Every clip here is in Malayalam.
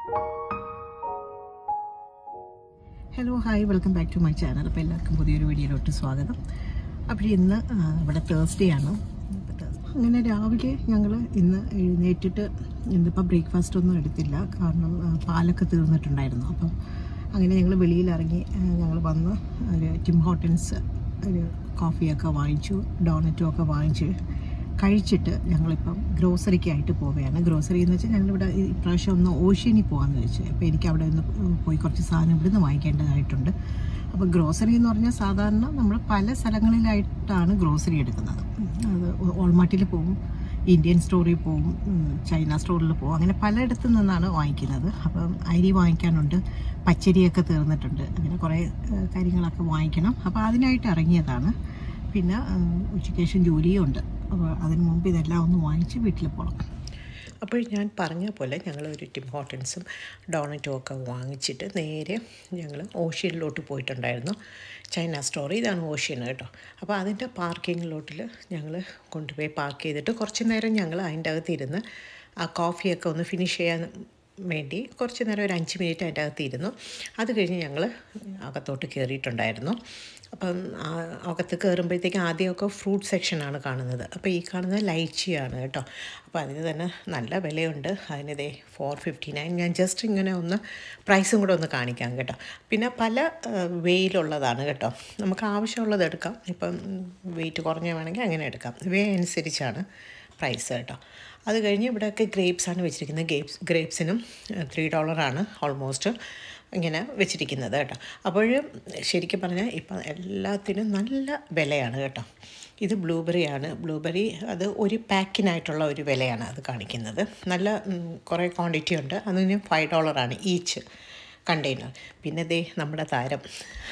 Hello hi welcome back to my channel അപ്പോൾ എല്ലാവർക്കും പുതിയൊരു വീഡിയോയിലോട്ട് സ്വാഗതം അപ്പോൾ ഇന്ന് ആ, ഇവിടെ തേഴ്സ്ഡേ ആണ് അപ്പോൾ Thursday. അങ്ങനെ രാവിലെ ഞങ്ങൾ ഇന്ന് എഴുന്നേറ്റിട്ട് ഇന്നിപ്പോൾ ബ്രേക്ക്ഫാസ്റ്റ് ഒന്നും എടുത്തില്ല കാരണം ആ, പാലൊക്കെ തീർന്നിട്ടുണ്ടായിരുന്നു അപ്പം അങ്ങനെ ഞങ്ങൾ വെളിയിലിറങ്ങി ഞങ്ങൾ വന്ന് ഒരു ടിം ഹോട്ടൻസ് ഒരു കോഫിയൊക്കെ വാങ്ങിച്ചു ഡോണറ്റും ഒക്കെ വാങ്ങിച്ച് കഴിച്ചിട്ട് ഞങ്ങളിപ്പം ഗ്രോസറിക്കായിട്ട് പോവുകയാണ് ഗ്രോസറി എന്ന് വെച്ചാൽ ഞങ്ങളിവിടെ ഈ പ്രാവശ്യം ഒന്ന് ഓഷ്യനിൽ പോകാമെന്ന് വെച്ചു അപ്പോൾ എനിക്ക് അവിടെ ഒന്ന് പോയി കുറച്ച് സാധനം ഇവിടുന്ന് വാങ്ങിക്കേണ്ടതായിട്ടുണ്ട് അപ്പോൾ ഗ്രോസറി എന്ന് പറഞ്ഞാൽ സാധാരണ നമ്മൾ പല സ്ഥലങ്ങളിലായിട്ടാണ് ഗ്രോസറി എടുക്കുന്നത് അത് ഓൾമാർട്ടിൽ പോകും ഇന്ത്യൻ സ്റ്റോറിൽ പോകും ഉം, ചൈന സ്റ്റോറിൽ പോകും അങ്ങനെ പലയിടത്തു നിന്നാണ് വാങ്ങിക്കുന്നത് അപ്പം അരി വാങ്ങിക്കാനുണ്ട് പച്ചരിയൊക്കെ തീർന്നിട്ടുണ്ട് അങ്ങനെ കുറേ ഏഹ്, കാര്യങ്ങളൊക്കെ വാങ്ങിക്കണം അപ്പോൾ അതിനായിട്ട് ഇറങ്ങിയതാണ് പിന്നെ ഉം, ഉച്ചയ്ക്ക് ശേഷം ജോലിയും ഉണ്ട് അപ്പോൾ അതിന് മുമ്പ് ഇതെല്ലാം ഒന്ന് വാങ്ങിച്ച് വീട്ടിൽ പോകണം അപ്പോൾ ഞാൻ പറഞ്ഞ പോലെ ഞങ്ങൾ ഒരു ടിം ഹോട്ടൻസും ഡോണറ്റും ഒക്കെ വാങ്ങിച്ചിട്ട് നേരെ ഞങ്ങൾ ഓഷ്യനിലോട്ട് പോയിട്ടുണ്ടായിരുന്നു ചൈന സ്റ്റോർ ഇതാണ് ഓഷ്യൻ കേട്ടോ അപ്പോൾ അതിൻ്റെ പാർക്കിംഗ് ലോട്ടിൽ ഞങ്ങൾ കൊണ്ടുപോയി പാർക്ക് ചെയ്തിട്ട് കുറച്ച് നേരം ഞങ്ങൾ അതിൻ്റെ അകത്ത് ഇരുന്ന് ആ കോഫിയൊക്കെ ഒന്ന് ഫിനിഷ് ചെയ്യാൻ വേണ്ടി കുറച്ച് നേരം ഒരു അഞ്ച് മിനിറ്റ് അതിൻ്റെ അകത്ത് ഇരുന്നു അത് കഴിഞ്ഞ് ഞങ്ങൾ അകത്തോട്ട് കയറിയിട്ടുണ്ടായിരുന്നു അപ്പം ആ അകത്ത് കയറുമ്പോഴത്തേക്കും ആദ്യമൊക്കെ ഫ്രൂട്ട് സെക്ഷനാണ് കാണുന്നത് അപ്പോൾ ഈ കാണുന്നത് ലൈച്ചിയാണ് കേട്ടോ അപ്പോൾ അതിന് തന്നെ നല്ല വിലയുണ്ട് അതിനിതേ ഫോർ ഫിഫ്റ്റി നയൻ ഞാൻ ജസ്റ്റ് ഇങ്ങനെ ഒന്ന് പ്രൈസും കൂടെ ഒന്ന് കാണിക്കാം കേട്ടോ പിന്നെ പല വെയിലുള്ളതാണ് കേട്ടോ നമുക്ക് ആവശ്യമുള്ളത് എടുക്കാം ഇപ്പം വെയിറ്റ് കുറഞ്ഞ വേണമെങ്കിൽ അങ്ങനെ എടുക്കാം വേ അനുസരിച്ചാണ് പ്രൈസ് കേട്ടോ അത് കഴിഞ്ഞ് ഇവിടെയൊക്കെ ഗ്രേപ്സാണ് വെച്ചിരിക്കുന്നത് ഗ്രേപ്സ് ഗ്രേപ്സിനും ത്രീ ഡോളറാണ് ഓൾമോസ്റ്റ് ഇങ്ങനെ വെച്ചിരിക്കുന്നത് കേട്ടോ അപ്പോൾ ശരിക്കും പറഞ്ഞാൽ ഇപ്പം എല്ലാത്തിനും നല്ല വിലയാണ് കേട്ടോ ഇത് ബ്ലൂബെറി ആണ് ബ്ലൂബെറി അത് ഒരു പാക്കിനായിട്ടുള്ള ഒരു വിലയാണ് അത് കാണിക്കുന്നത് നല്ല ഉം, കുറേ ക്വാണ്ടിറ്റി ഉണ്ട് അതിന് ഫൈവ് ഡോളറാണ് ഈച്ച് കണ്ടെയ്നർ പിന്നെ ദേ നമ്മുടെ താരം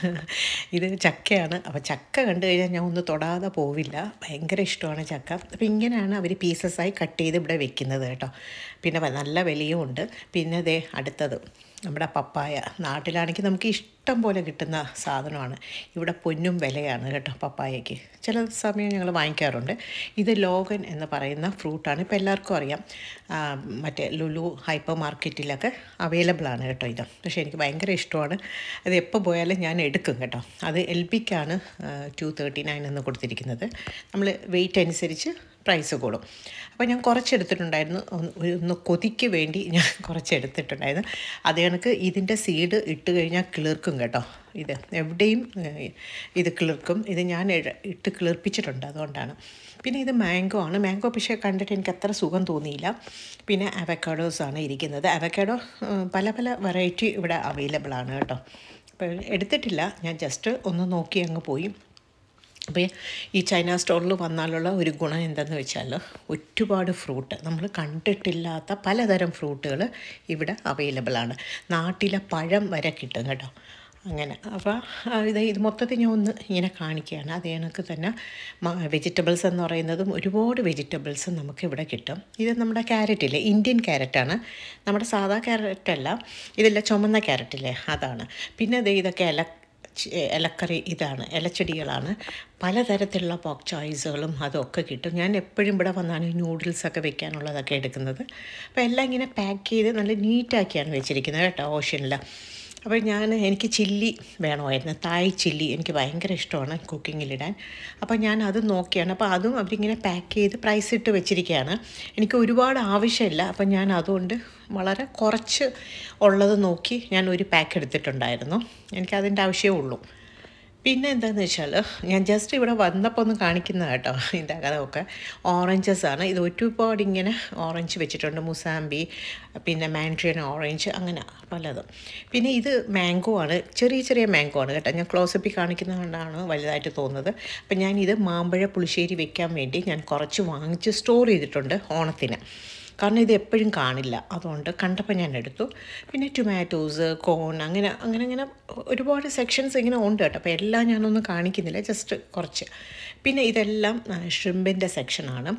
ഇത് ചക്കയാണ് അപ്പോൾ ചക്ക കണ്ടു കഴിഞ്ഞാൽ ഞാൻ ഒന്ന് തൊടാതെ പോവില്ല ഭയങ്കര ഇഷ്ടമാണ് ചക്ക അപ്പോൾ ഇങ്ങനെയാണ് അവർ പീസസായി കട്ട് ചെയ്ത് ഇവിടെ വെക്കുന്നത് കേട്ടോ പിന്നെ വ- നല്ല വിലയും ഉണ്ട് പിന്നെ ദേ അടുത്തത് നമ്മുടെ പപ്പായ നാട്ടിലാണെങ്കിൽ നമുക്ക് ഇഷ്ടം പോലെ കിട്ടുന്ന സാധനമാണ് ഇവിടെ പൊന്നും വിലയാണ് കേട്ടോ പപ്പായയ്ക്ക് ചില സമയം ഞങ്ങൾ വാങ്ങിക്കാറുണ്ട് ഇത് ലോഗൻ എന്ന് പറയുന്ന ഫ്രൂട്ടാണ് ഇപ്പോൾ എല്ലാവർക്കും അറിയാം ആ, മറ്റേ ലുലു ഹൈപ്പർ മാർക്കറ്റിലൊക്കെ അവൈലബിൾ ആണ് കേട്ടോ ഇത് പക്ഷേ എനിക്ക് ഭയങ്കര ഇഷ്ടമാണ് അത് എപ്പോൾ പോയാലും ഞാൻ എടുക്കും കേട്ടോ അത് എൽ പിക്കാണ് ടു തേർട്ടി നയൻ എന്ന് കൊടുത്തിരിക്കുന്നത് നമ്മൾ വെയിറ്റ് അനുസരിച്ച് പ്രൈസ് കൂടും അപ്പോൾ ഞാൻ കുറച്ചെടുത്തിട്ടുണ്ടായിരുന്നു ഒന്ന് ഒരു- ഒന്ന് കൊതിക്ക് വേണ്ടി ഞാൻ കുറച്ചെടുത്തിട്ടുണ്ടായിരുന്നു അത് കണക്ക് ഇതിൻ്റെ സീഡ് ഇട്ട് കഴിഞ്ഞാൽ കിളിർക്കും കേട്ടോ ഇത് എവിടെയും ഏഹ്, ഇത് കിളിർക്കും ഇത് ഞാൻ ഇഴ- ഇട്ട് കിളിർപ്പിച്ചിട്ടുണ്ട് അതുകൊണ്ടാണ് പിന്നെ ഇത് മാംഗോ ആണ് മാംഗോ പക്ഷേ കണ്ടിട്ട് എനിക്ക് അത്ര സുഖം തോന്നിയില്ല പിന്നെ അവക്കാഡോസ് ആണ് ഇരിക്കുന്നത് അവക്കാഡോ പല പല വെറൈറ്റി ഇവിടെ അവൈലബിൾ ആണ് കേട്ടോ അപ്പോൾ എടുത്തിട്ടില്ല ഞാൻ ജസ്റ്റ് ഒന്ന് നോക്കി അങ്ങ് പോയി അപ്പോൾ ഈ ചൈന സ്റ്റോറിൽ വന്നാലുള്ള ഒരു ഗുണം എന്തെന്ന് വെച്ചാൽ ഒരുപാട് ഫ്രൂട്ട് നമ്മൾ കണ്ടിട്ടില്ലാത്ത പലതരം ഫ്രൂട്ടുകൾ ഇവിടെ അവൈലബിൾ ആണ് നാട്ടിലെ പഴം വരെ കിട്ടും കേട്ടോ അങ്ങനെ അപ്പോൾ ഇത് ഇത് മൊത്തത്തിൽ ഞാൻ ഒന്ന് ഇങ്ങനെ കാണിക്കുകയാണ് അത് കണക്ക് തന്നെ വെജിറ്റബിൾസ് എന്ന് പറയുന്നതും ഒരുപാട് വെജിറ്റബിൾസ് നമുക്ക് ഇവിടെ കിട്ടും ഇത് നമ്മുടെ ക്യാരറ്റില്ലേ ഇന്ത്യൻ ക്യാരറ്റാണ് നമ്മുടെ സാധാ ക്യാരറ്റല്ല ഇതില്ല ചുമന്ന ക്യാരറ്റില്ലേ അതാണ് പിന്നെ ദേ ഇതൊക്കെ ഇല ചെ- ഇലക്കറി ഇതാണ് ഇലച്ചെടികളാണ് പലതരത്തിലുള്ള പോക്ക് ചോയ്സുകളും അതൊക്കെ കിട്ടും ഞാൻ എപ്പോഴും ഇവിടെ വന്നാണ് ഈ നൂഡിൽസൊക്കെ വെക്കാനുള്ളതൊക്കെ എടുക്കുന്നത് അപ്പോൾ എല്ലാം ഇങ്ങനെ പാക്ക് ചെയ്ത് നല്ല നീറ്റാക്കിയാണ് വെച്ചിരിക്കുന്നത് കേട്ടോ ഓഷ്യനിൽ അപ്പോൾ ഞാൻ എനിക്ക് ചില്ലി വേണമായിരുന്നു തായ് ചില്ലി എനിക്ക് ഭയങ്കര ഇഷ്ടമാണ് കുക്കിങ്ങിലിടാൻ അപ്പോൾ ഞാൻ അത് നോക്കിയാണ് അപ്പോൾ അതും അവരിങ്ങനെ പാക്ക് ചെയ്ത് പ്രൈസ് ഇട്ട് വെച്ചിരിക്കുകയാണ് എനിക്ക് ഒരുപാട് ആവശ്യമില്ല അപ്പോൾ ഞാൻ അതുകൊണ്ട് വളരെ കുറച്ച് ഉള്ളത് നോക്കി ഞാൻ ഒരു പാക്ക് എടുത്തിട്ടുണ്ടായിരുന്നു എനിക്കതിൻ്റെ ആവശ്യമേ ഉള്ളൂ പിന്നെ എന്താണെന്ന് വെച്ചാൽ ഞാൻ ജസ്റ്റ് ഇവിടെ വന്നപ്പോൾ ഒന്ന് കാണിക്കുന്ന കേട്ടോ ഇതിൻ്റെ അകമൊക്കെ ഓറഞ്ചസ് ആണ് ഇത് ഒരുപാട് ഇങ്ങനെ ഓറഞ്ച് വെച്ചിട്ടുണ്ട് മുസാമ്പി പിന്നെ മാൻഡ്രിയൻ ഓറഞ്ച് അങ്ങനെ പലതും പിന്നെ ഇത് മാംഗോ ആണ് ചെറിയ ചെറിയ മാംഗോ ആണ് കേട്ടോ ഞാൻ ക്ലോസപ്പിൽ കാണിക്കുന്നത് കൊണ്ടാണ് വലുതായിട്ട് തോന്നുന്നത് അപ്പം ഞാൻ ഇത് മാമ്പഴ പുളിശ്ശേരി വെക്കാൻ വേണ്ടി ഞാൻ കുറച്ച് വാങ്ങിച്ച് സ്റ്റോർ ചെയ്തിട്ടുണ്ട് ഓണത്തിന് കാരണം ഇത് എപ്പോഴും കാണില്ല അതുകൊണ്ട് കണ്ടപ്പോൾ ഞാൻ എടുത്തു പിന്നെ ടൊമാറ്റോസ് കോൺ അങ്ങനെ അങ്ങനെ അങ്ങനെ ഒരുപാട് സെക്ഷൻസ് ഇങ്ങനെ ഉണ്ട് കേട്ടോ അപ്പോൾ എല്ലാം ഞാനൊന്നും കാണിക്കുന്നില്ല ജസ്റ്റ് കുറച്ച് പിന്നെ ഇതെല്ലാം ഷ്രിമ്പിൻ്റെ സെക്ഷനാണ്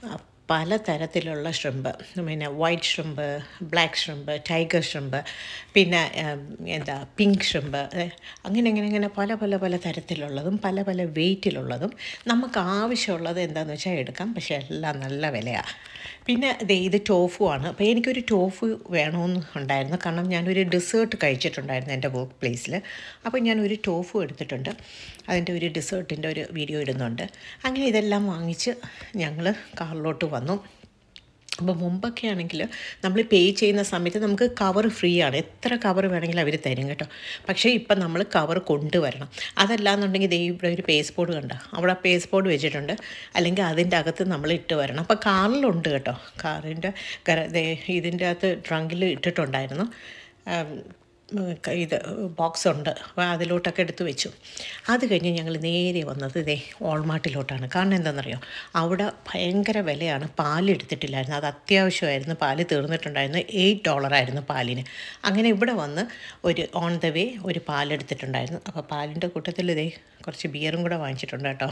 പല തരത്തിലുള്ള ഷ്രിമ്പ് പിന്നെ white shrimp black shrimp tiger shrimp പിന്നെ ഉം, എന്താ പിങ്ക് ഷ്രിമ്പ് അങ്ങനെ അങ്ങനെ അങ്ങനെ പല പല പല തരത്തിലുള്ളതും പല പല വെയിറ്റിലുള്ളതും നമുക്ക് ആവശ്യമുള്ളത് എന്താണെന്ന് വെച്ചാൽ എടുക്കാം പക്ഷേ എല്ലാം നല്ല വിലയാണ് പിന്നെ ദേ ഇത് ടോഫു ആണ് അപ്പോൾ എനിക്കൊരു ടോഫു വേണമെന്ന് ഉണ്ടായിരുന്നു കാരണം ഞാനൊരു ഡെസേർട്ട് കഴിച്ചിട്ടുണ്ടായിരുന്നു എൻ്റെ വർക്ക് പ്ലേസിൽ അപ്പോൾ ഞാൻ ഒരു ടോഫു എടുത്തിട്ടുണ്ട് അതിൻ്റെ ഒരു ഡെസേർട്ടിൻ്റെ ഒരു വീഡിയോ ഇടുന്നുണ്ട് അങ്ങനെ ഇതെല്ലാം വാങ്ങിച്ച് ഞങ്ങൾ കാറിലോട്ട് വന്നു അപ്പോൾ മുമ്പൊക്കെ ആണെങ്കിൽ നമ്മൾ പേ ചെയ്യുന്ന സമയത്ത് നമുക്ക് കവർ ഫ്രീ ആണ് എത്ര കവർ വേണമെങ്കിലും അവർ തരും കേട്ടോ പക്ഷേ ഇപ്പം നമ്മൾ കവർ കൊണ്ടുവരണം അതല്ലാന്നുണ്ടെങ്കിൽ ദേ ഇവിടെ ഒരു പേസ് ബോർഡ് കണ്ട അവിടെ പേസ് ബോർഡ് വെച്ചിട്ടുണ്ട് അല്ലെങ്കിൽ അതിൻ്റെ അകത്ത് നമ്മൾ ഇട്ട് വരണം അപ്പോൾ കാറിലുണ്ട് കേട്ടോ കാറിൻ്റെ ദേ ഇതിൻ്റെ അകത്ത് ട്രങ്കിൽ ഇട്ടിട്ടുണ്ടായിരുന്നു ആം, ഉം, ക- ഇത് ബോക്സ് ഉണ്ട് അപ്പോൾ അതിലോട്ടൊക്കെ എടുത്ത് വെച്ചു അത് കഴിഞ്ഞ് ഞങ്ങൾ നേരെ വന്നത് ഇതേ ഓൾമാർട്ടിലോട്ടാണ് കാരണം എന്താണെന്നറിയോ അവിടെ ഭയങ്കര വിലയാണ് പാല് എടുത്തിട്ടില്ലായിരുന്നു അത് അത്യാവശ്യമായിരുന്നു പാല് തീർന്നിട്ടുണ്ടായിരുന്നു എയ്റ്റ് ഡോളറായിരുന്നു പാലിന് അങ്ങനെ ഇവിടെ വന്ന് ഒരു ഓൺ ദ വേ ഒരു പാലെടുത്തിട്ടുണ്ടായിരുന്നു അപ്പോൾ പാലിൻ്റെ കൂട്ടത്തിൽ ഇതേ കുറച്ച് ബിയറും കൂടെ വാങ്ങിച്ചിട്ടുണ്ട് കേട്ടോ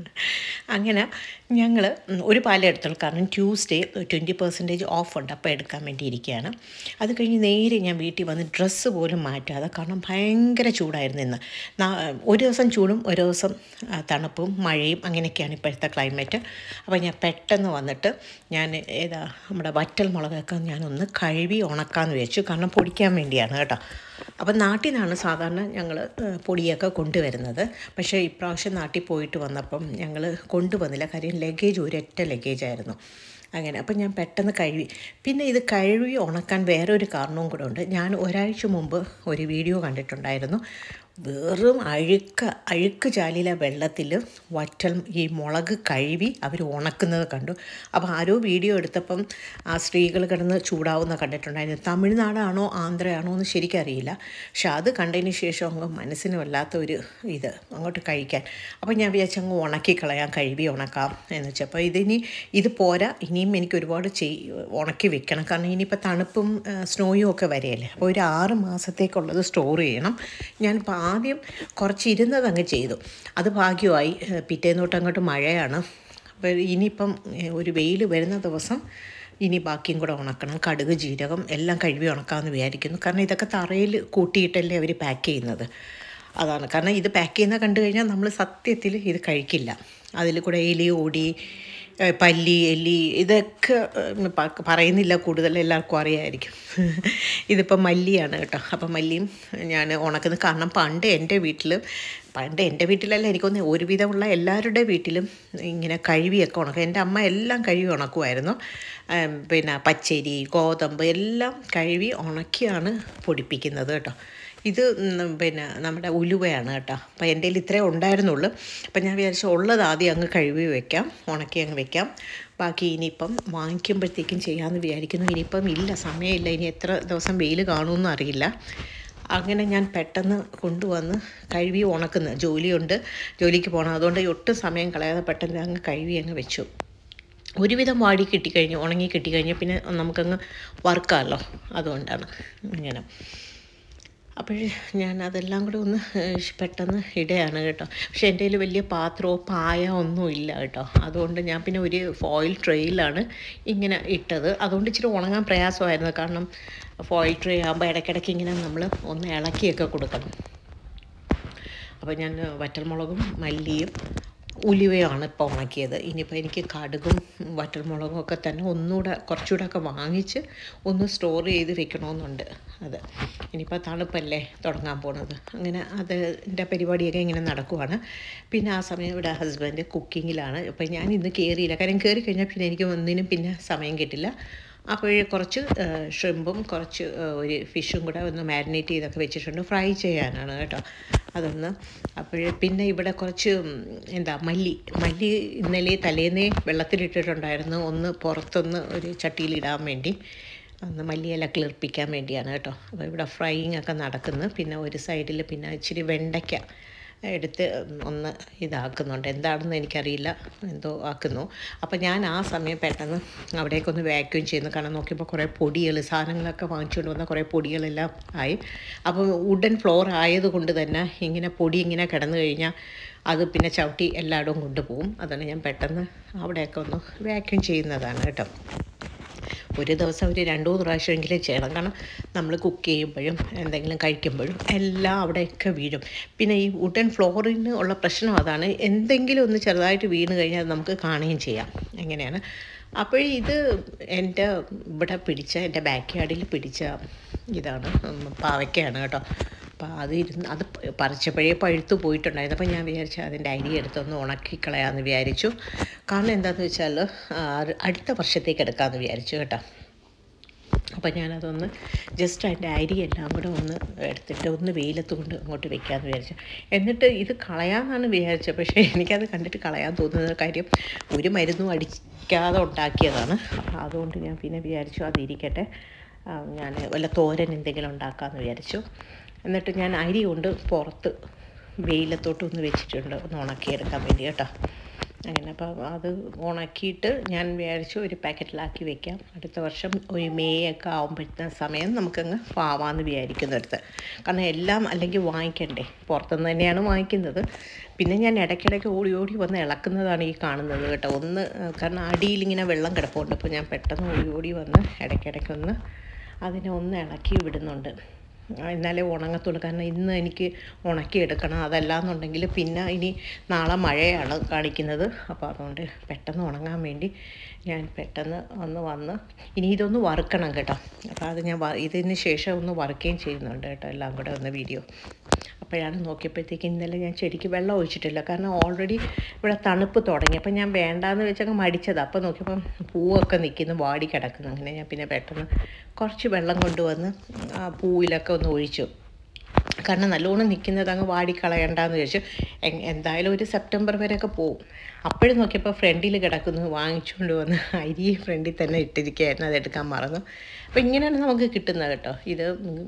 അങ്ങനെ ഞങ്ങൾ ഒരു പാലേ എടുത്തുള്ളൂ കാരണം ട്യൂസ്ഡേ ട്വൻറ്റി പെർസെൻറ്റേജ് ഓഫ് ഉണ്ട് അപ്പോൾ എടുക്കാൻ വേണ്ടി ഇരിക്കുകയാണ് അത് കഴിഞ്ഞ് നേരെ ഞാൻ വീട്ടിൽ വന്ന് ഡ്രസ്സ് പോലും മാറ്റാതെ കാരണം ഭയങ്കര ചൂടായിരുന്നു ഇന്ന് നാ- ഒരു ദിവസം ചൂടും ഒരു ദിവസം ആ, തണുപ്പും മഴയും അങ്ങനെയൊക്കെയാണ് ഇപ്പോഴത്തെ ക്ലൈമറ്റ് അപ്പോൾ ഞാൻ പെട്ടെന്ന് വന്നിട്ട് ഞാൻ ഏതാ നമ്മുടെ വറ്റൽ മുളകൊക്കെ ഞാനൊന്ന് കഴുകി ഉണക്കാമെന്ന് വെച്ചു കാരണം പൊടിക്കാൻ വേണ്ടിയാണ് കേട്ടോ അപ്പം നാട്ടിൽ നിന്നാണ് സാധാരണ ഞങ്ങൾ പൊടിയൊക്കെ കൊണ്ടുവരുന്നത് പക്ഷേ ഇപ്രാവശ്യം നാട്ടിൽ പോയിട്ട് വന്നപ്പം ഞങ്ങൾ കൊണ്ടുവന്നില്ല കാര്യം ലഗേജ് ഒരൊറ്റ ലഗേജായിരുന്നു അങ്ങനെ അപ്പം ഞാൻ പെട്ടെന്ന് കഴുകി പിന്നെ ഇത് കഴുകി ഉണക്കാൻ വേറൊരു കാരണവും കൂടെ ഉണ്ട് ഞാൻ ഒരാഴ്ച മുമ്പ് ഒരു വീഡിയോ കണ്ടിട്ടുണ്ടായിരുന്നു വെറും അഴുക്ക അഴുക്ക് ചാലിലെ വെള്ളത്തിൽ വറ്റൽ ഈ മുളക് കഴുകി അവർ ഉണക്കുന്നത് കണ്ടു അപ്പോൾ ആരോ വീഡിയോ എടുത്തപ്പം ആ സ്ത്രീകൾ കിടന്ന് ചൂടാവുന്ന കണ്ടിട്ടുണ്ടായിരുന്നു തമിഴ്നാടാണോ ആന്ധ്രയാണോ എന്ന് ശരിക്കറിയില്ല പക്ഷെ അത് കണ്ടതിന് ശേഷം അങ്ങ് മനസ്സിന് വല്ലാത്ത ഒരു ഇത് അങ്ങോട്ട് കഴിക്കാൻ അപ്പോൾ ഞാൻ വിചാരിച്ചു അങ്ങ് ഉണക്കി കളയാം കഴുകി ഉണക്കാം എന്ന് വെച്ചാൽ അപ്പോൾ ഇതിനി ഇത് പോരാ ഇനിയും എനിക്ക് ഒരുപാട് ചെയ് ഉണക്കി വെക്കണം കാരണം ഇനിയിപ്പോൾ തണുപ്പും ആ, സ്നോയും ഒക്കെ വരെയല്ലേ അപ്പോൾ ഒരു ആറ് മാസത്തേക്കുള്ളത് സ്റ്റോർ ചെയ്യണം ഞാനിപ്പോൾ ആദ്യം കുറച്ച് ഇരുന്നത് അങ്ങ് ചെയ്തു അത് ഭാഗ്യമായി ഏ, പിറ്റേന്ന് തൊട്ട് അങ്ങോട്ട് മഴയാണ് അപ്പോൾ ഇനിയിപ്പം ഏ, ഒരു വെയിൽ വരുന്ന ദിവസം ഇനി ബാക്കിയും കൂടെ ഉണക്കണം കടുക് ജീരകം എല്ലാം കഴുകി ഉണക്കാമെന്ന് വിചാരിക്കുന്നു കാരണം ഇതൊക്കെ തറയിൽ കൂട്ടിയിട്ടല്ലേ അവർ പാക്ക് ചെയ്യുന്നത് അതാണ് കാരണം ഇത് പാക്ക് ചെയ്യുന്ന കണ്ടു കഴിഞ്ഞാൽ നമ്മൾ സത്യത്തിൽ ഇത് കഴിക്കില്ല അതിൽ കൂടെ എലി ഓടി ഏഹ് പല്ലി എലി ഇതൊക്കെ ഏഹ് പ- പറയുന്നില്ല കൂടുതൽ എല്ലാവർക്കും അറിയാമായിരിക്കും ഇതിപ്പോൾ മല്ലിയാണ് കേട്ടോ അപ്പം മല്ലിയും ഞാൻ ഉണക്കുന്നത് കാരണം പണ്ട് എൻ്റെ വീട്ടിൽ പണ്ട് എൻ്റെ വീട്ടിലല്ല എനിക്കൊന്ന് ഒരുവിധമുള്ള എല്ലാവരുടെ വീട്ടിലും ഇങ്ങനെ കഴുകിയൊക്കെ ഉണക്കും എൻ്റെ അമ്മ എല്ലാം കഴുകി ഉണക്കുമായിരുന്നു ഏം, പിന്നെ പച്ചരി ഗോതമ്പ് എല്ലാം കഴുകി ഉണക്കിയാണ് പൊടിപ്പിക്കുന്നത് കേട്ടോ ഇത് ഉം, പിന്നെ നമ്മുടെ ഉലുവയാണ് കേട്ടോ അപ്പോൾ എൻ്റെ കയ്യിൽ ഇത്രേ ഉണ്ടായിരുന്നുള്ളൂ അപ്പം ഞാൻ വിചാരിച്ചു ഉള്ളത് ആദ്യം അങ്ങ് കഴുകി വെക്കാം ഉണക്കി അങ്ങ് വെക്കാം ബാക്കി ഇനിയിപ്പം വാങ്ങിക്കുമ്പോഴത്തേക്കും ചെയ്യാമെന്ന് വിചാരിക്കുന്നു ഇനിയിപ്പം ഇല്ല സമയമില്ല ഇനി എത്ര ദിവസം വെയിൽ കാണുമെന്ന് അറിയില്ല അങ്ങനെ ഞാൻ പെട്ടെന്ന് കൊണ്ടുവന്ന് കഴുകി ഉണക്കുന്നു ജോലിയുണ്ട് ജോലിക്ക് പോകണം അതുകൊണ്ട് ഒട്ടും സമയം കളയാതെ പെട്ടെന്ന് അങ്ങ് കഴുകി അങ്ങ് വെച്ചു ഒരുവിധം വാടി കിട്ടിക്കഴിഞ്ഞു ഉണങ്ങി കിട്ടിക്കഴിഞ്ഞ് പിന്നെ നമുക്കങ്ങ് വറുക്കാമല്ലോ അതുകൊണ്ടാണ് ഇങ്ങനെ അപ്പോൾ ഞാൻ അതെല്ലാം കൂടെ ഒന്ന് ഏഹ്, പെട്ടെന്ന് ഇടുകയാണ് കേട്ടോ പക്ഷെ എൻ്റെ കയ്യിൽ വലിയ പാത്രമോ പായ ഒന്നും ഇല്ല കേട്ടോ അതുകൊണ്ട് ഞാൻ പിന്നെ ഒരു ഫോയിൽ ട്രേയിലാണ് ഇങ്ങനെ ഇട്ടത് അതുകൊണ്ട് ഇച്ചിരി ഉണങ്ങാൻ പ്രയാസമായിരുന്നു കാരണം ഫോയിൽ ട്രേ ആകുമ്പോൾ ഇടയ്ക്കിടയ്ക്ക് ഇങ്ങനെ നമ്മൾ ഒന്ന് ഇളക്കിയൊക്കെ കൊടുക്കണം അപ്പോൾ ഞാൻ വറ്റൽമുളകും മല്ലിയും ഉലുവയാണ് ഇപ്പോൾ ഉണക്കിയത് ഇനിയിപ്പോൾ എനിക്ക് കടുകും വറ്റൽമുളകും ഒക്കെ തന്നെ ഒന്നുകൂടെ കുറച്ചുകൂടെ ഒക്കെ വാങ്ങിച്ച് ഒന്ന് സ്റ്റോർ ചെയ്ത് വെക്കണമെന്നുണ്ട് അത് ഇനിയിപ്പോൾ തണുപ്പല്ലേ തുടങ്ങാൻ പോണത് അങ്ങനെ അതിൻ്റെ പരിപാടിയൊക്കെ ഇങ്ങനെ നടക്കുവാണ് പിന്നെ ആ സമയം ഇവിടെ ഹസ്ബൻഡ് കുക്കിങ്ങിലാണ് അപ്പോൾ ഞാൻ ഇന്ന് കയറിയില്ല കാര്യം കയറി കഴിഞ്ഞാൽ പിന്നെ എനിക്ക് ഒന്നിനും പിന്നെ സമയം കിട്ടില്ല അപ്പോൾ കുറച്ച് ഷ്രിമ്പും കുറച്ച് ആ, ഒരു ഫിഷും കൂടെ ഒന്ന് മാരിനേറ്റ് ചെയ്തൊക്കെ വെച്ചിട്ടുണ്ട് ഫ്രൈ ചെയ്യാനാണ് കേട്ടോ അതൊന്ന് അപ്പോൾ പിന്നെ ഇവിടെ കുറച്ച് ഉം, എന്താ മല്ലി മല്ലി ഇന്നലെ തലേന്നേ വെള്ളത്തിലിട്ടിട്ടുണ്ടായിരുന്നു ഒന്ന് പുറത്തൊന്ന് ഒരു ചട്ടിയിലിടാൻ വേണ്ടി ഒന്ന് മല്ലിയില കിളിർപ്പിക്കാൻ വേണ്ടിയാണ് കേട്ടോ അപ്പോൾ ഇവിടെ ഫ്രൈയിങ് ഒക്കെ നടക്കുന്നു പിന്നെ ഒരു സൈഡിൽ പിന്നെ ഇച്ചിരി വെണ്ടയ്ക്ക എടുത്ത് ഒന്ന് ഇതാക്കുന്നുണ്ട് എന്താണെന്ന് എനിക്കറിയില്ല എന്തോ ആക്കുന്നു അപ്പോൾ ഞാൻ ആ സമയം പെട്ടെന്ന് അവിടേക്കൊന്ന് വാക്യൂം ചെയ്യുന്നു കാരണം നോക്കിയപ്പോൾ കുറേ പൊടികൾ സാധനങ്ങളൊക്കെ വാങ്ങിച്ചുകൊണ്ട് വന്ന കുറേ പൊടികളെല്ലാം ആയി അപ്പോൾ വുഡൻ ഫ്ലോർ ആയതുകൊണ്ട് തന്നെ ഇങ്ങനെ പൊടി ഇങ്ങനെ കിടന്നു കഴിഞ്ഞാൽ അത് പിന്നെ ചവിട്ടി എല്ലായിടവും കൊണ്ടുപോകും അതാണ് ഞാൻ പെട്ടെന്ന് അവിടെയൊക്കെ ഒന്ന് വാക്യൂം ചെയ്യുന്നതാണ് കേട്ടോ ഒരു ദിവസം ഒരു രണ്ടു മൂന്ന് പ്രാവശ്യമെങ്കിലും ചെയ്യണം കാരണം നമ്മൾ കുക്ക് ചെയ്യുമ്പോഴും എന്തെങ്കിലും കഴിക്കുമ്പോഴും എല്ലാം അവിടെയൊക്കെ വീഴും പിന്നെ ഈ വുഡൻ ഫ്ലോറിന് ഉള്ള പ്രശ്നം അതാണ് എന്തെങ്കിലും ഒന്ന് ചെറുതായിട്ട് വീണ് കഴിഞ്ഞാൽ അത് നമുക്ക് കാണുകയും ചെയ്യാം എങ്ങനെയാണ് അപ്പോൾ ഇത് എൻ്റെ ഇവിടെ പിടിച്ച എൻ്റെ ബാക്ക് യാർഡിൽ പിടിച്ച ഇതാണ് ഉം, പാവയ്ക്കാണ് കേട്ടോ അപ്പോൾ അത് ഇരുന്ന് അത് പറിച്ചപ്പോഴേ പഴുത്തു പോയിട്ടുണ്ടായിരുന്നു അപ്പോൾ ഞാൻ വിചാരിച്ചു അതിൻ്റെ അരി എടുത്തൊന്ന് ഉണക്കി കളയാമെന്ന് വിചാരിച്ചു കാരണം എന്താണെന്ന് വെച്ചാൽ ആ, അടുത്ത വർഷത്തേക്ക് എടുക്കാമെന്ന് വിചാരിച്ചു കേട്ടോ അപ്പോൾ ഞാനതൊന്ന് ജസ്റ്റ് അതിൻ്റെ അരിയെല്ലാം കൂടെ ഒന്ന് എടുത്തിട്ട് ഒന്ന് വെയിലത്ത് കൊണ്ട് അങ്ങോട്ട് വെക്കാമെന്ന് വിചാരിച്ചു എന്നിട്ട് ഇത് കളയാമെന്നാണ് വിചാരിച്ചത് പക്ഷേ എനിക്കത് കണ്ടിട്ട് കളയാൻ തോന്നുന്ന കാര്യം ഒരു മരുന്നും അടിക്കാതെ ഉണ്ടാക്കിയതാണ് അപ്പോൾ അതുകൊണ്ട് ഞാൻ പിന്നെ വിചാരിച്ചു അതിരിക്കട്ടെ ആ, ഞാൻ വല്ല തോരൻ എന്തെങ്കിലും ഉണ്ടാക്കാമെന്ന് വിചാരിച്ചു എന്നിട്ട് ഞാൻ അരി കൊണ്ട് പുറത്ത് വെയിലത്തോട്ട് ഒന്ന് വെച്ചിട്ടുണ്ട് ഒന്ന് ഉണക്കിയെടുക്കാൻ വേണ്ടി കേട്ടോ അങ്ങനെ അപ്പം അത് ഉണക്കിയിട്ട് ഞാൻ വിചാരിച്ചു ഒരു പാക്കറ്റിലാക്കി വെക്കാം അടുത്ത വർഷം ഒരു മെയ് ഒക്കെ ആകുമ്പോഴത്തെ സമയം നമുക്കങ്ങ് പാവാന്ന് വിചാരിക്കുന്നിടത്ത് കാരണം എല്ലാം അല്ലെങ്കിൽ വാങ്ങിക്കണ്ടേ പുറത്തുനിന്ന് തന്നെയാണ് വാങ്ങിക്കുന്നത് പിന്നെ ഞാൻ ഇടയ്ക്കിടയ്ക്ക് ഓടി ഓടി വന്ന് ഇളക്കുന്നതാണ് ഈ കാണുന്നത് കേട്ടോ ഒന്ന് ഏഹ്, കാരണം അടിയിൽ ഇങ്ങനെ വെള്ളം കിടപ്പുണ്ട് അപ്പോൾ ഞാൻ പെട്ടെന്ന് ഓടി ഓടി വന്ന് ഇടയ്ക്കിടയ്ക്കൊന്ന് അതിനെ ഒന്ന് ഇളക്കി വിടുന്നുണ്ട് ആ, എന്നാലേ ഉണങ്ങത്തുള്ളൂ കാരണം ഇന്ന് എനിക്ക് ഉണക്കിയെടുക്കണം അതല്ലാന്നുണ്ടെങ്കിൽ പിന്നെ ഇനി നാളെ മഴയാണ് കാണിക്കുന്നത് അപ്പോൾ അതുകൊണ്ട് പെട്ടെന്ന് ഉണങ്ങാൻ വേണ്ടി ഞാൻ പെട്ടെന്ന് ഒന്ന് വന്ന് ഇനി ഇതൊന്ന് വറുക്കണം കേട്ടോ അപ്പോൾ അത് ഞാൻ വ- ഇതിന് ശേഷം ഒന്ന് വറുക്കുകയും ചെയ്യുന്നുണ്ട് കേട്ടോ എല്ലാം കൂടെ ഒന്ന് വീഡിയോ അപ്പോഴാണ് നോക്കിയപ്പോഴത്തേക്ക് ഇന്നലെ ഞാൻ ചെടിക്ക് വെള്ളം ഒഴിച്ചിട്ടില്ല കാരണം ഓൾറെഡി ഇവിടെ തണുപ്പ് തുടങ്ങി അപ്പം ഞാൻ വേണ്ടാന്ന് വെച്ചങ്ങ് മടിച്ചത് അപ്പോൾ നോക്കിയപ്പം പൂവൊക്കെ നിൽക്കുന്നു വാടി കിടക്കുന്നു അങ്ങനെ ഞാൻ പിന്നെ പെട്ടെന്ന് കുറച്ച് വെള്ളം കൊണ്ടുവന്ന് ആ പൂവിലൊക്കെ ഒന്ന് ഒഴിച്ചു കാരണം നല്ലോണം നിൽക്കുന്നത് അങ്ങ് വാടിക്കളയണ്ടെന്ന് വിചാരിച്ചു എ- എന്തായാലും ഒരു സെപ്റ്റംബർ വരെയൊക്കെ പോവും അപ്പോഴും നോക്കിയപ്പോൾ ഫ്രണ്ടിൽ കിടക്കുന്നു വാങ്ങിച്ചുകൊണ്ട് വന്ന് അരി ഫ്രണ്ടിൽ തന്നെ ഇട്ടിരിക്കുകയായിരുന്നു അതെടുക്കാൻ മറന്നു അപ്പോൾ ഇങ്ങനെയാണ് നമുക്ക് കിട്ടുന്നത് കേട്ടോ ഇത്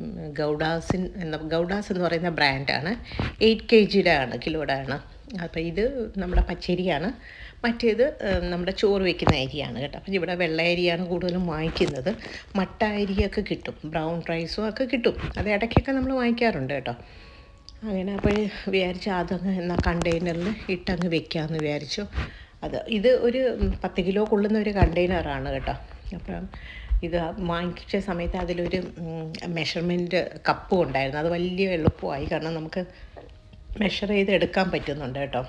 ഗൗഡാസിൻ എന്ന ഗൗഡാസ് എന്ന് പറയുന്ന ബ്രാൻഡാണ് എയ്റ്റ് കെ ജിയുടെ ആണ് കിലോയുടെ ആണ് അപ്പോൾ ഇത് നമ്മുടെ പച്ചരിയാണ് മറ്റേത് ഏഹ്, നമ്മുടെ ചോറ് വെക്കുന്ന അരിയാണ് കേട്ടോ അപ്പം ഇവിടെ വെള്ള അരിയാണ് കൂടുതലും വാങ്ങിക്കുന്നത് മട്ട അരിയൊക്കെ കിട്ടും ബ്രൗൺ റൈസും ഒക്കെ കിട്ടും അത് ഇടയ്ക്കൊക്കെ നമ്മൾ വാങ്ങിക്കാറുണ്ട് കേട്ടോ അങ്ങനെ അപ്പോൾ വിചാരിച്ചു അതങ്ങ് എന്നാൽ കണ്ടെയ്നറിൽ ഇട്ടങ്ങ് വെക്കാമെന്ന് വിചാരിച്ചു അത് ഇത് ഒരു ഉം, പത്ത് കിലോ കൊള്ളുന്ന ഒരു കണ്ടെയ്നറാണ് കേട്ടോ അപ്പം ഇത് വാങ്ങിച്ച സമയത്ത് അതിലൊരു മെഷർമെൻറ്റ് കപ്പും ഉണ്ടായിരുന്നു അത് വലിയ എളുപ്പമായി കാരണം നമുക്ക് മെഷർ ചെയ്ത് എടുക്കാൻ പറ്റുന്നുണ്ട് കേട്ടോ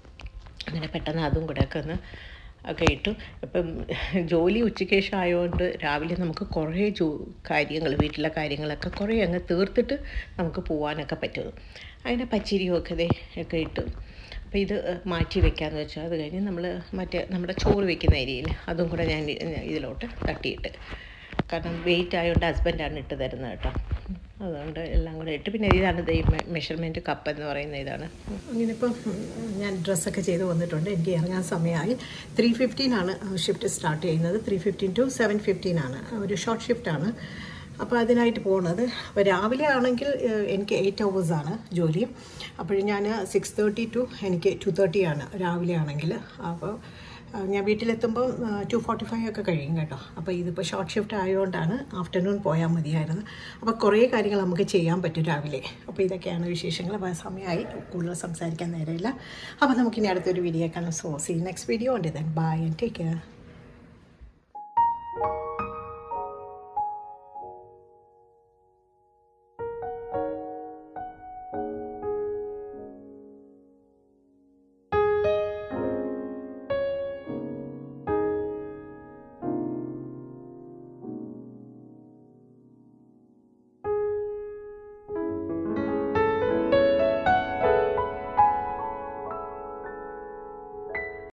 അങ്ങനെ പെട്ടെന്ന് അതും കൂടെ ഒക്കെ ഒന്ന് ഒക്കെ ഇട്ടു ഇപ്പം ജോലി ഉച്ചയ്ക്ക് ശേഷം ആയതുകൊണ്ട് രാവിലെ നമുക്ക് കുറേ ജോ കാര്യങ്ങൾ വീട്ടിലെ കാര്യങ്ങളൊക്കെ കുറേ അങ്ങ് തീർത്തിട്ട് നമുക്ക് പോകാനൊക്കെ പറ്റും അതിൻ്റെ പച്ചരിയൊക്കെ ദേ ഒക്കെ ഇട്ടു അപ്പോൾ ഇത് മാറ്റി വെക്കാമെന്ന് വെച്ചാൽ അത് കഴിഞ്ഞ് നമ്മൾ മറ്റേ നമ്മുടെ ചോറ് വെക്കുന്ന അരിയിൽ അതും കൂടെ ഞാൻ ഇതിലോട്ട് തട്ടിയിട്ട് കാരണം വെയിറ്റ് ആയതുകൊണ്ട് ഹസ്ബൻഡാണ് ഇട്ട് തരുന്നത് കേട്ടോ അതുകൊണ്ട് എല്ലാം കൂടെ ഇട്ട് പിന്നെ ഇതാണ് ദൈ മെഷർമെൻറ്റ് കപ്പ് എന്ന് പറയുന്ന ഇതാണ് അങ്ങനെ ഇപ്പം ഞാൻ ഡ്രസ്സൊക്കെ ചെയ്ത് വന്നിട്ടുണ്ട് എനിക്ക് ഇറങ്ങാൻ സമയമായി ത്രീ ഫിഫ്റ്റീനാണ് ഷിഫ്റ്റ് സ്റ്റാർട്ട് ചെയ്യുന്നത് ത്രീ ഫിഫ്റ്റീൻ ടു സെവൻ ഫിഫ്റ്റീനാണ് ഒരു ഷോർട്ട് ഷിഫ്റ്റാണ് അപ്പോൾ അതിനായിട്ട് പോകുന്നത് അപ്പോൾ രാവിലെ ആണെങ്കിൽ ഏഹ്, എനിക്ക് എയ്റ്റ് ആണ് ജോലി അപ്പോൾ ഞാൻ സിക്സ് തേർട്ടി ടു എനിക്ക് ടു തേർട്ടി ആണ് രാവിലെ ആണെങ്കിൽ അപ്പോൾ ആ, ഞാൻ വീട്ടിലെത്തുമ്പോൾ ടു ഫോർട്ടി ഫൈവ് ഒക്കെ കഴിയും കേട്ടോ അപ്പോൾ ഇതിപ്പോൾ ഷോർട്ട് ഷിഫ്റ്റ് ആയതുകൊണ്ടാണ് ആഫ്റ്റർനൂൺ പോയാൽ മതിയായിരുന്നു അപ്പോൾ കുറേ കാര്യങ്ങൾ നമുക്ക് ചെയ്യാൻ പറ്റും രാവിലെ അപ്പോൾ ഇതൊക്കെയാണ് വിശേഷങ്ങൾ അപ്പോൾ സമയമായി കൂടുതൽ സംസാരിക്കാൻ നേരമില്ല അപ്പോൾ നമുക്കിനി അടുത്തൊരു വീഡിയോ കാണാം സോ സീ നെക്സ്റ്റ് വീഡിയോ ഉണ്ട് then bye and take care